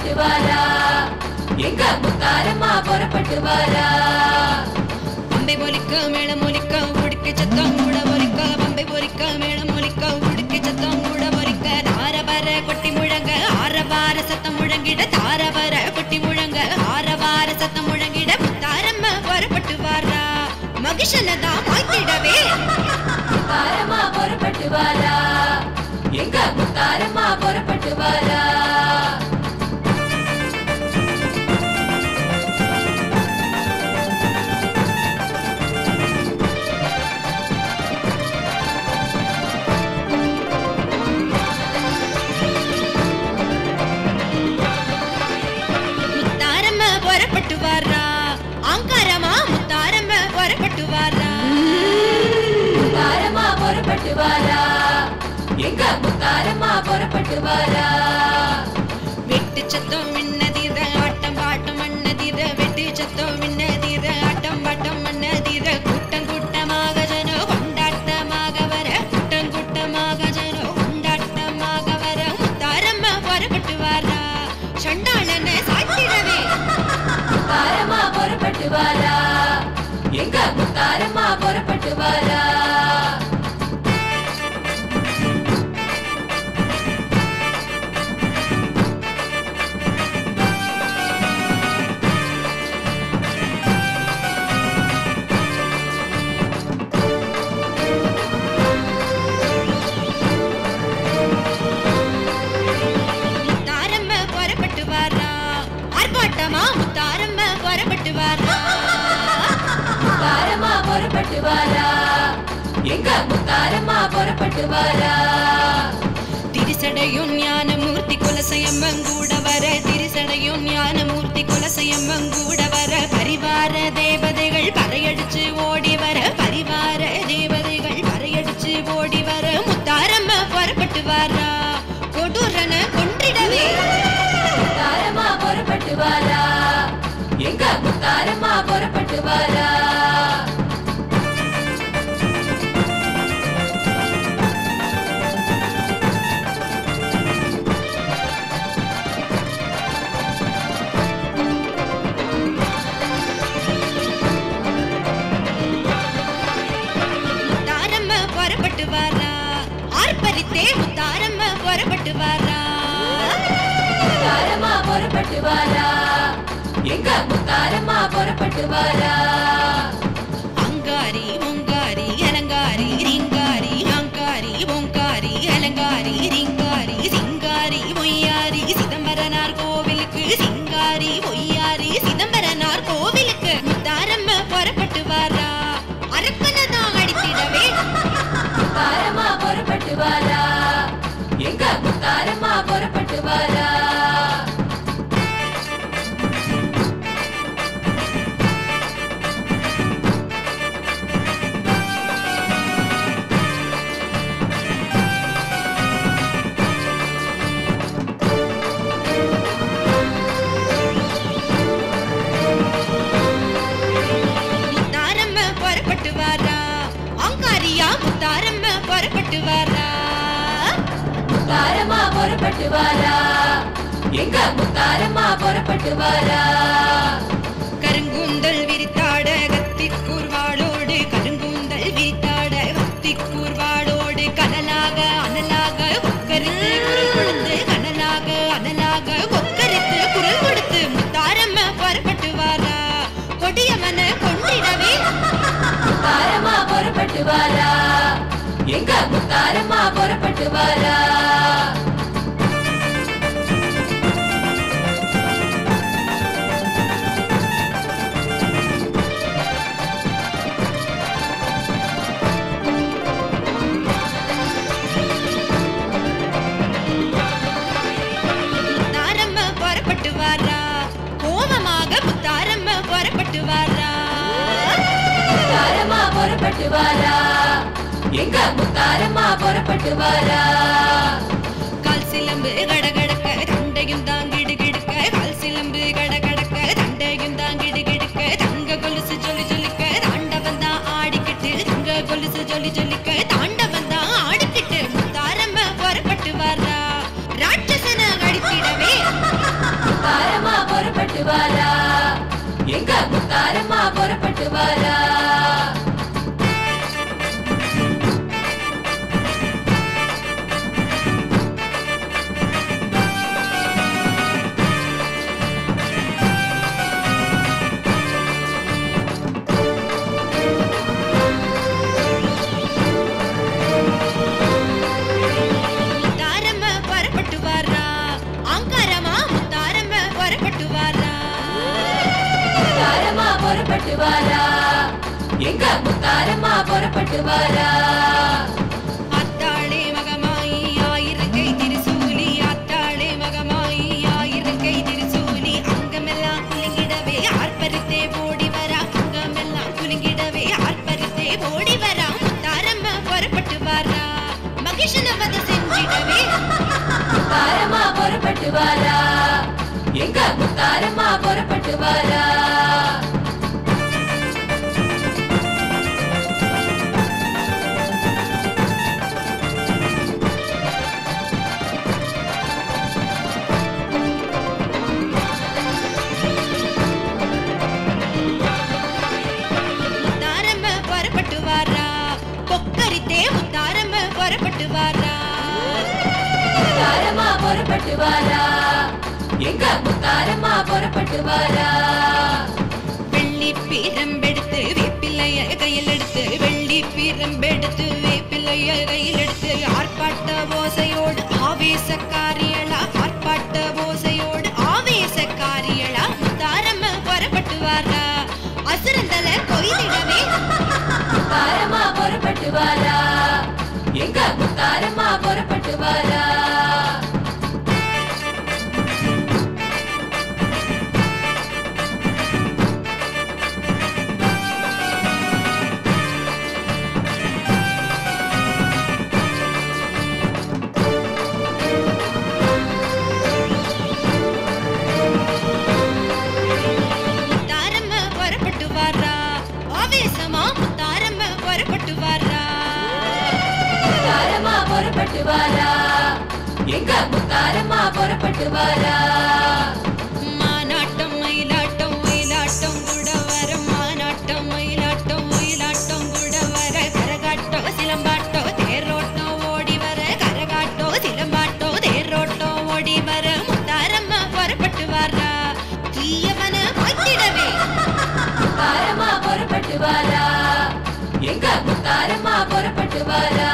புறப்பட்டு வாரா எங்க முத்தாரம்மா புறப்பட்டு வாரா பம்பை பொலிக்க மேளம் ஒலிக்க உடுக்கை சத்தம் கூட ஒலிக்க பம்பை பொலிக்க மேளம் ஒலிக்க உடுக்கை சத்தம் கூட ஒலிக்க தாரவர கொட்டி முழங்க ஆரவார சத்தம் முழங்கிட தாரவர கொட்டி முழங்க ஆரவார சத்தம் முழங்கிட முத்தாரம்ம புறப்பட்டு வாரா மகிஷனதான் மாய்த்திடவே முத்தாரம்மா புறப்பட்டு வாரா எங்க முத்தாரம்மா புறப்பட்டு வாரா முத்தாரம்ம புறப்பட்டு வாரா ஆங்காரமா முத்தாரம்ம புறப்பட்டு வாரா முத்தாரம்மா புறப்பட்டு வாரா எங்க முத்தாரம்மா புறப்பட்டு வாரா வெட்டு சத்தம் மின்னதிர ஆட்டம் பாட்டம் மன்னதிர வெட்டு சத்தம் மின்னதிர ஆட்டம் பாட்டம் மன்னதிர கூட்டம் கூட்டமாக ஜனோ கொண்டாட்டமாக வர கூட்டம் கூட்டமாக ஜனோ கொண்டாட்டமாக வர முத்தாரம்மா புறப்பட்டு வாரா சண்டாளனை சாத்திடவே முத்தாரம்மா புறப்பட்டு வாரா எங்க முத்தாரம்மா புறப்பட்டு வாரா முத்தாரம்ம புறப்பட்டு வாரா ஆர்ப்பாட்டமா முத்தாரம்ம புறப்பட்டு வாரா முத்தாரம்மா புறப்பட்டு வாரா எங்க முத்தாரம்மா புறப்பட்டு வாரா திரிசடையும் ஞானமூர்த்தி குலசயம்மங்கூட வர திரிசடையும் ஞானமூர்த்தி குலசயம்மங்கூட வர பரிவார தேவதைகள் பறையடிச்சு ஓடி வர பரிவார தேவதைகள் பறையடிச்சு ஓடி வர முத்தாரம்ம புறப்பட்டு வாரா கொடூரன கொன்றிடவே முத்தாரம்மா புறப்பட்டு வாரா எங்க முத்தாரம்மா புறப்பட்டு வாரா முத்தாரம்ம புறப்பட்டு வாரா ஆர்ப்பரித்தே முத்தாரம்ம புறப்பட்டு வாரா முத்தாரம்மா புறப்பட்டு வாரா எங்க முத்தாரம்மா புறப்பட்டு வாரா அங்காரி ஓங்காரி அலங்காரி ரீங்காரி அங்காரி ஓங்காரி அலங்காரி ரீங்காரி சிங்காரி ஒய்யாரி சிதம்பரனார் கோவிலுக்கு சிங்காரி ஒய்யாரி சிதம்பரனார் கோவிலுக்கு முத்தாரம்ம புறப்பட்டு வாரா அரக்கனதான் அடித்திடவே முத்தாரம்மா புறப்பட்டு வாரா எங்க முத்தாரம்மா புறப்பட்டு வாரா முத்தாரம்ம புறப்பட்டு வாரா அங்காரியா முத்தாரம்ம புறப்பட்டு வாரா முத்தாரம்மா புறப்பட்டு வாரா எங்க முத்தாரம்மா புறப்பட்டு வாரா கருங்கூந்தல் விரித்தாட கத்தி கூர்வாளோடு கருங்கூந்தல் விரித்தாட கத்தி கூர்வாளோடு கனலாக அனலாக கொக்கரித்து குரல் கொடுத்து கனலாக அனலாக கொக்கரித்து குரல் கொடுத்து முத்தாரம்ம புறப்பட்டு வாரா கொடியவன கொன்றிடவே முத்தாரம்மா புறப்பட்டு வாரா எங்க முத்தாரம்மா புறப்பட்டு வாரா முத்தாரம்ம புறப்பட்டு வாரா கோபமாக முத்தாரம்ம புறப்பட்டு வாரா முத்தாரம்மா புறப்பட்டு வாரா எங்க முத்தாரம்மா புறப்பட்டு வாரா கால் சிலம்பு கடகடக்க தண்டையும் தாங்கிடு கிடுக்க கால் சிலம்பு கடகடக்க தண்டையும் தாங்கிடு கிடுக்க தங்க கொலுசு ஜொலி ஜொலிக்க தாண்டவன் தான் ஆடிக்கிட்டு தங்க கொலுசு ஜொலி ஜொலிக்க தாண்டவன் தான் ஆடிக்கிட்டு முத்தாரம்ம புறப்பட்டு வர்றா ராட்சசன அடித்திடவே வாரா எங்க முத்தாரம்மா புறப்பட்டு வாரா முத்தாரம்ம புறப்பட்டு வாரா ஆங்காரமா முத்தாரம்ம புறப்பட்டு வாரா முத்தாரம்மா புறப்பட்டு வாரா எங்க முத்தாரம்மா புறப்பட்டு வாரா அத்தாளே மகமாயி ஆயிரங்கை திருசூலி அத்தாளே மகமாயி ஆயிரங்கை திருசூலி அங்கமெல்லாம் குலுங்கிடவே ஆர்ப்பரித்தே ஓடி வரா அங்கமெல்லாம் குலுங்கிடவே ஆர்ப்பரித்தே ஓடி வரா முத்தாரம்ம புறப்பட்டு வாரா மகிஷன வத செஞ்சிடவே முத்தாரம்மா புறப்பட்டு வாரா எங்க முத்தாரம்மா புறப்பட்டு வாரா முத்தாரம்ம புறப்பட்டு வாரா கொக்கரித்தே முத்தாரம்ம புறப்பட்டு வாரா முத்தாரம்மா புறப்பட்டு வாரா எங்க முத்தாரம்மா புறப்பட்டு வாரா வெள்ளி பீரம்பெடுத்து வேப்பிலைய கையில் எடுத்து வெள்ளி பீரம்பெடுத்து வேப்பிலைய கையில் எடுத்து ஆர்ப்பாட்ட ஓசையோடு ஆவேசக்காரியளா ஆர்ப்பாட்ட ஓசையோடு ஆவேசக்காரியளா முத்தாரம்ம புறப்பட்டு வாரா அசுரந்தல கொய்திடவே முத்தாரம்மா புறப்பட்டு வாரா எங்க முத்தாரம்மா புறப்பட்டு வாரா முத்தாரம்ம புறப்பட்டு வாரா ஆவேசமா முத்தாரம்ம புறப்பட்டு வாரா முத்தாரம்மா புறப்பட்டு வாரா எங்க முத்தாரம்மா புறப்பட்டு வாரா மானாட்டம் மயிலாட்டம் ஒயிலாட்டம் கூட வர மானாட்டம் மயிலாட்டம் ஒயிலாட்டம் கூட வர கரகாட்டம் சிலம்பாட்டம் தேரோட்டம் ஓடி வர கரகாட்டம் சிலம்பாட்டம் தேரோட்டம் ஓடி வர முத்தாரம்மா புறப்பட்டு வரா தீயவன மாத்திடவே முத்தாரம்மா புறப்பட்டு வாரா எங்க முத்தாரம்மா புறப்பட்டு வாரா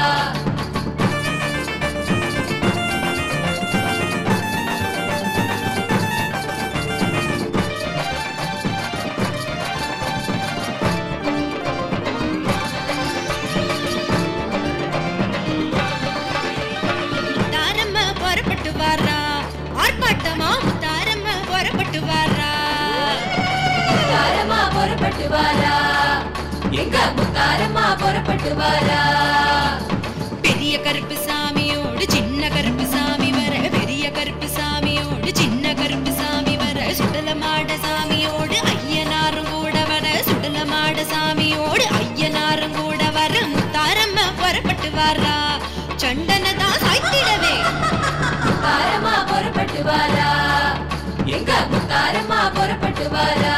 முத்தாரம்ம புறப்பட்டு வரா ஆர்ப்பாட்டமா முத்தாரம்ம புறப்பட்டு வரா முத்தாரம்மா புறப்பட்டு வாரா எங்க முத்தாரம்மா புறப்பட்டு வாரா பெரிய கருப்பு சாமியோடு சின்ன கருப்பு சாமி வர பெரிய கருப்பு சாமியோடு சின்ன கருப்பு சாமி வர சுடலமாட சாமியோடு ஐயனாரும் கூட வர சுடலமாட சாமியோடு ஐயனாரும் கூட வர முத்தாரம்ம புறப்பட்டு வரா சண்டனதான் சாய்த்திடவே முத்தாரம்மா புறப்பட்டு வாரா எங்க முத்தாரம்மா புறப்பட்டு வாரா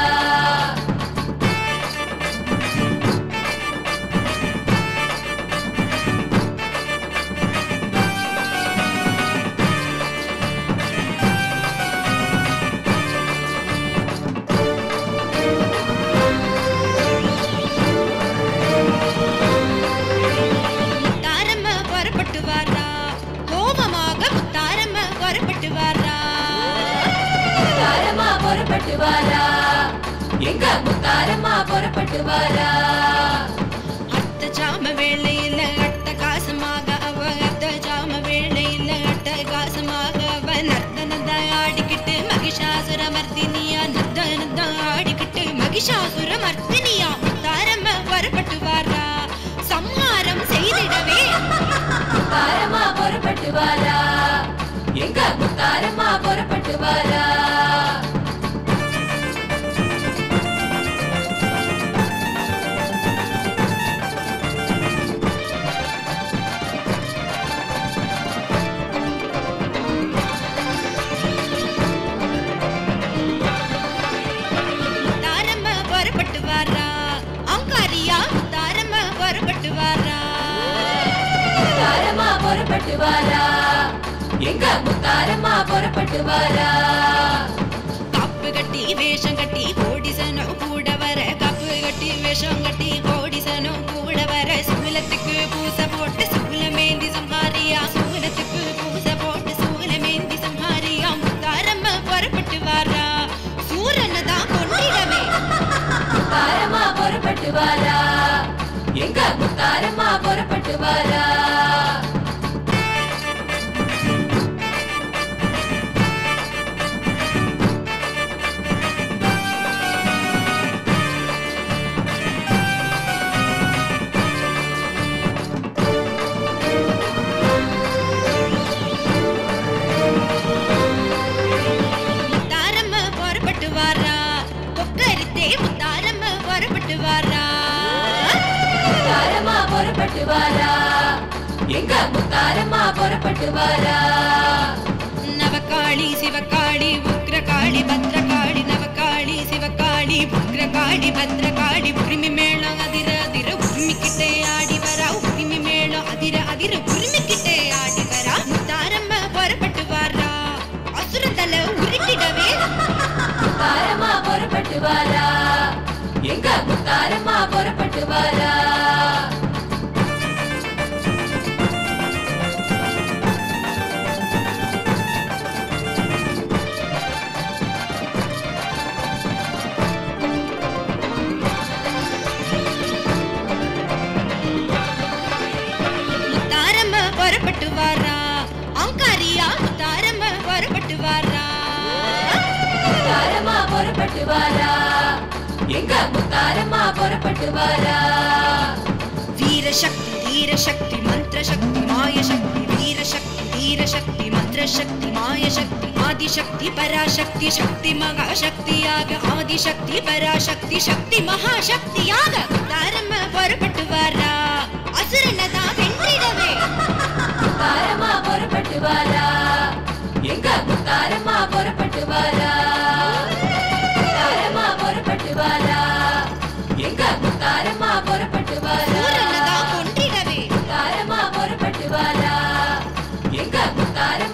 முத்தாரம்ம புறப்பட்டு வரா கோபமாக முத்தாரம்ம புறப்பட்டு வரா முத்தாரம்மா புறப்பட்டு வாரா எங்க முத்தாரம்மா புறப்பட்டு வாரா அத்த ஜாம வேளையில அட்ட காசமாக அவ அத்த ஜாம வேளையில அட்ட காசமாக அவ நர்த்தனத ஆடிக்கிட்டு மகிஷாசுர மர்த்தினியா நர்த்தனத ஆடிக்கிட்டு மகிஷாசுர மர்த்தினியா முத்தாரம்ம வரப்பட்டு வாரா சம்ஹாரம் செய்திடவே முத்தாரம்மா புறப்பட்டு வாரா எங்க முத்தாரம்மா புறப்பட்டு வாரா வாரா எங்க முத்தாரம்மா புறப்பட்டு வாரா காப்பு கட்டி வேஷம் கட்டி கோடிசனோ கூட வர காப்பு கட்டி வேஷம் கட்டி கோடிசனோ கூட வர சூலத்துக்கு பூச போட்டு சூலமேந்தி சம்ஹாரியா சூலத்துக்கு பூச போட்டு சூலமேந்தி சம்ஹாரியா முத்தாரம்மா புறப்பட்டு வாரா சூரனை தான் கொண்டிடவே முத்தாரம்மா புறப்பட்டு வாரா எங்க முத்தாரம்மா புறப்பட்டு வாரா முத்தாரம்மா புறப்பட்டு வாரா கொக்கரித்தே முத்தாரம்மா புறப்பட்டு வாரா முத்தாரம்மா புறப்பட்டு வாரா எங்க முத்தாரம்மா புறப்பட்டு வாரா நவகாளி சிவகாளி உக்ரகாளி பத்ரகாளி நவகாளி சிவகாளி உக்ரகாளி பத்ரகாளி உரிமை மேளம் அதிர அதிர உரிமிக்கிட்டே ஆடி வரா உரிமை மேளம் அதிர அதிர உரிமிக்கிட்டே ஆடி வரா முத்தாரம்மா புறப்பட்டு வாரா அசுர தலை உருட்டிடவே முத்தாரம்மா புறப்பட்டு வாரா எங்க முத்தாரம்மா புறப்பட்டு வாரா முத்தாரம்மா புறப்பட்டு வாரா அங்காரியா முத்தாரம்மா புறப்பட்டு வாரா முத்தாரம்மா புறப்பட்டு வாரா எங்க முத்தாரம்மா புறப்பட்டு வாரா வீரசக்தி வீரசக்தி மந்திரசக்தி மாயசக்தி வீரசக்தி வீரசக்தி மந்திரசக்தி மாயசக்தி ஆதிசக்தி பராசக்தி சக்தி மகாசக்தியாக ஆதிசக்தி பராசக்தி சக்தி மகாசக்தியாக தாரம்ம புறப்பட்டு வாரா அசுரனதா வென்றிடவே முத்தாரம்மா புறப்பட்டு வாரா எங்க முத்தாரம்மா புறப்பட்டு வாரா முத்தாரம்மா புறப்பட்டு வாரா எங்க முத்தாரம்மா புறப்பட்டு வாரா சூரனதா கொன்றிடவே முத்தாரம்மா புறப்பட்டு வாரா எங்க முத்தாரம்மா